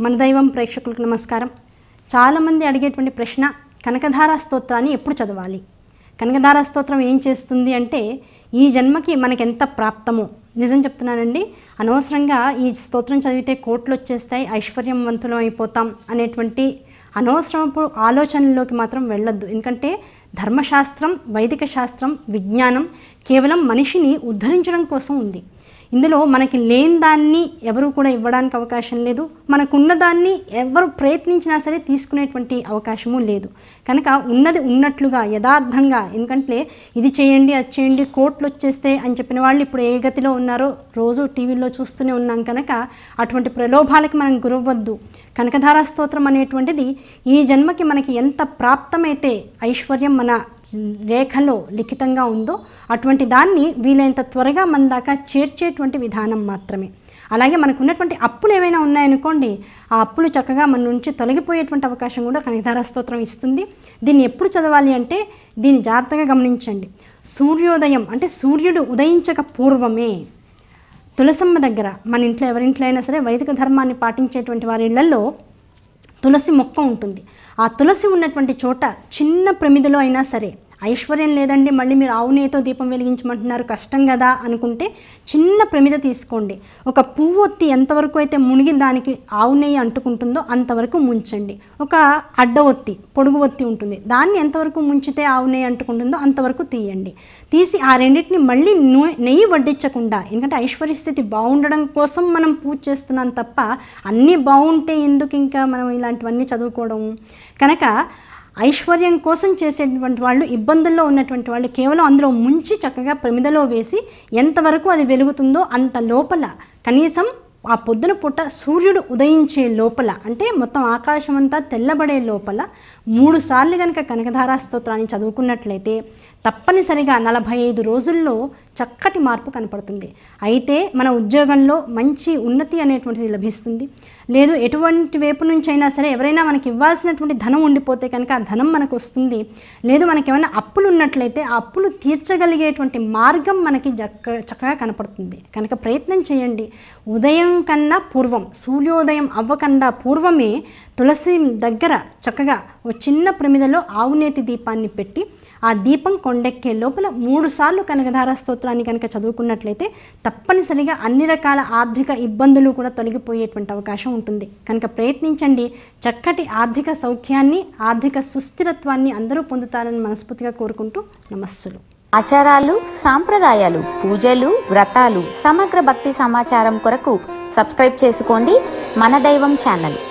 మన దైవం ప్రేక్షకులకు నమస్కారం చాలామంది అడిగేటువంటి ప్రశ్న కనకధార స్తోత్రాన్ని ఎప్పుడు చదవాలి కనకధార స్తోత్రం ఏం చేస్తుంది అంటే ఈ జన్మకి మనకి ఎంత ప్రాప్తమో నిజం చెప్తున్నానండి అనవసరంగా ఈ స్తోత్రం చదివితే కోట్లు వచ్చేస్తాయి ఐశ్వర్యవంతులం అయిపోతాం అనేటువంటి అనవసరపు ఆలోచనల్లోకి మాత్రం వెళ్ళొద్దు ఎందుకంటే ధర్మశాస్త్రం వైదిక శాస్త్రం విజ్ఞానం కేవలం మనిషిని ఉద్ధరించడం కోసం ఉంది ఇందులో మనకి లేని దాన్ని ఎవరు కూడా ఇవ్వడానికి అవకాశం లేదు మనకున్న దాన్ని ఎవరు ప్రయత్నించినా సరే తీసుకునేటువంటి అవకాశము లేదు కనుక ఉన్నది ఉన్నట్లుగా యథార్థంగా ఎందుకంటే ఇది చేయండి అది చేయండి కోట్లు వచ్చేస్తే అని చెప్పిన వాళ్ళు ఇప్పుడు ఏ గతిలో ఉన్నారో రోజు టీవీలో చూస్తూనే ఉన్నాం కనుక అటువంటి ప్రలోభాలకి మనం గురవద్దు కనకధారా స్తోత్రం అనేటువంటిది ఈ జన్మకి మనకి ఎంత ప్రాప్తమైతే ఐశ్వర్యం మన రేఖలో లిఖితంగా ఉందో అటువంటి దాన్ని వీలైనంత త్వరగా మన దాకా చేర్చేటువంటి విధానం మాత్రమే అలాగే మనకు ఉన్నటువంటి అప్పులు ఏమైనా ఉన్నాయనుకోండి ఆ అప్పులు చక్కగా మన నుంచి తొలగిపోయేటువంటి అవకాశం కూడా కనకధారా స్తోత్రం ఇస్తుంది దీన్ని ఎప్పుడు చదవాలి అంటే దీన్ని జాగ్రత్తగా గమనించండి సూర్యోదయం అంటే సూర్యుడు ఉదయించక పూర్వమే తులసమ్మ దగ్గర మన ఇంట్లో ఎవరింట్లో అయినా సరే వైదిక ధర్మాన్ని పాటించేటువంటి వారి ఇళ్లలో తులసి మొక్క ఉంటుంది ఆ తులసి ఉన్నటువంటి చోట చిన్న ప్రమిదలో అయినా సరే ఐశ్వర్యం లేదండి మళ్ళీ మీరు ఆవు నెయ్యితో దీపం వెలిగించమంటున్నారు కష్టం కదా అనుకుంటే చిన్న ప్రమిద తీసుకోండి ఒక పువ్వు ఒత్తి ఎంతవరకు అయితే మునిగి దానికి ఆవు నెయ్యి అంటుకుంటుందో అంతవరకు ముంచండి ఒక అడ్డ ఒత్తి పొడుగు ఒత్తి ఉంటుంది దాన్ని ఎంతవరకు ముంచితే ఆవు నెయ్యి అంటుకుంటుందో అంతవరకు తీయండి తీసి ఆ రెండింటిని మళ్ళీ నూ- నెయ్యి వడ్డించకుండా ఎందుకంటే ఐశ్వర్య స్థితి బాగుండడం కోసం మనం పూజ చేస్తున్నాం తప్ప అన్నీ బాగుంటే ఎందుకు ఇంకా మనం ఇలాంటివన్నీ చదువుకోవడం కనుక ఐశ్వర్యం కోసం చేసేటువంటి వాళ్ళు ఇబ్బందుల్లో ఉన్నటువంటి వాళ్ళు కేవలం అందులో ముంచి చక్కగా ప్రమిదలో వేసి ఎంతవరకు అది వెలుగుతుందో అంత లోపల కనీసం ఆ పొద్దున పూట సూర్యుడు ఉదయించే లోపల అంటే మొత్తం ఆకాశం అంతా తెల్లబడే లోపల మూడు సార్లు కనుక కనకధారా స్తోత్రాన్ని చదువుకున్నట్లయితే తప్పనిసరిగా నలభై ఐదు రోజుల్లో చక్కటి మార్పు కనపడుతుంది అయితే మన ఉద్యోగంలో మంచి ఉన్నతి అనేటువంటిది లభిస్తుంది లేదు ఎటువంటి వైపు నుంచి అయినా సరే ఎవరైనా మనకి ఇవ్వాల్సినటువంటి ధనం ఉండిపోతే కనుక ఆ ధనం మనకు వస్తుంది లేదు మనకి ఏమైనా అప్పులు ఉన్నట్లయితే ఆ అప్పులు తీర్చగలిగేటువంటి మార్గం మనకి చక్క చక్కగా కనపడుతుంది కనుక ప్రయత్నం చేయండి ఉదయం కన్నా పూర్వం సూర్యోదయం అవ్వకుండా పూర్వమే తులసి దగ్గర చక్కగా ఓ చిన్న ప్రమిదలో ఆవునేతి దీపాన్ని పెట్టి ఆ దీపం కొండెక్కే లోపల మూడు సార్లు కనకధార స్తోత్రాన్ని కనుక చదువుకున్నట్లయితే తప్పనిసరిగా అన్ని రకాల ఆర్థిక ఇబ్బందులు కూడా తొలగిపోయేటువంటి అవకాశం ఉంటుంది కనుక ప్రయత్నించండి చక్కటి ఆర్థిక సౌఖ్యాన్ని ఆర్థిక సుస్థిరత్వాన్ని అందరూ పొందుతారని మనస్ఫూర్తిగా కోరుకుంటూ నమస్సులు ఆచారాలు సాంప్రదాయాలు పూజలు వ్రతాలు సమగ్ర భక్తి సమాచారం కొరకు సబ్స్క్రైబ్ చేసుకోండి మన దైవం ఛానల్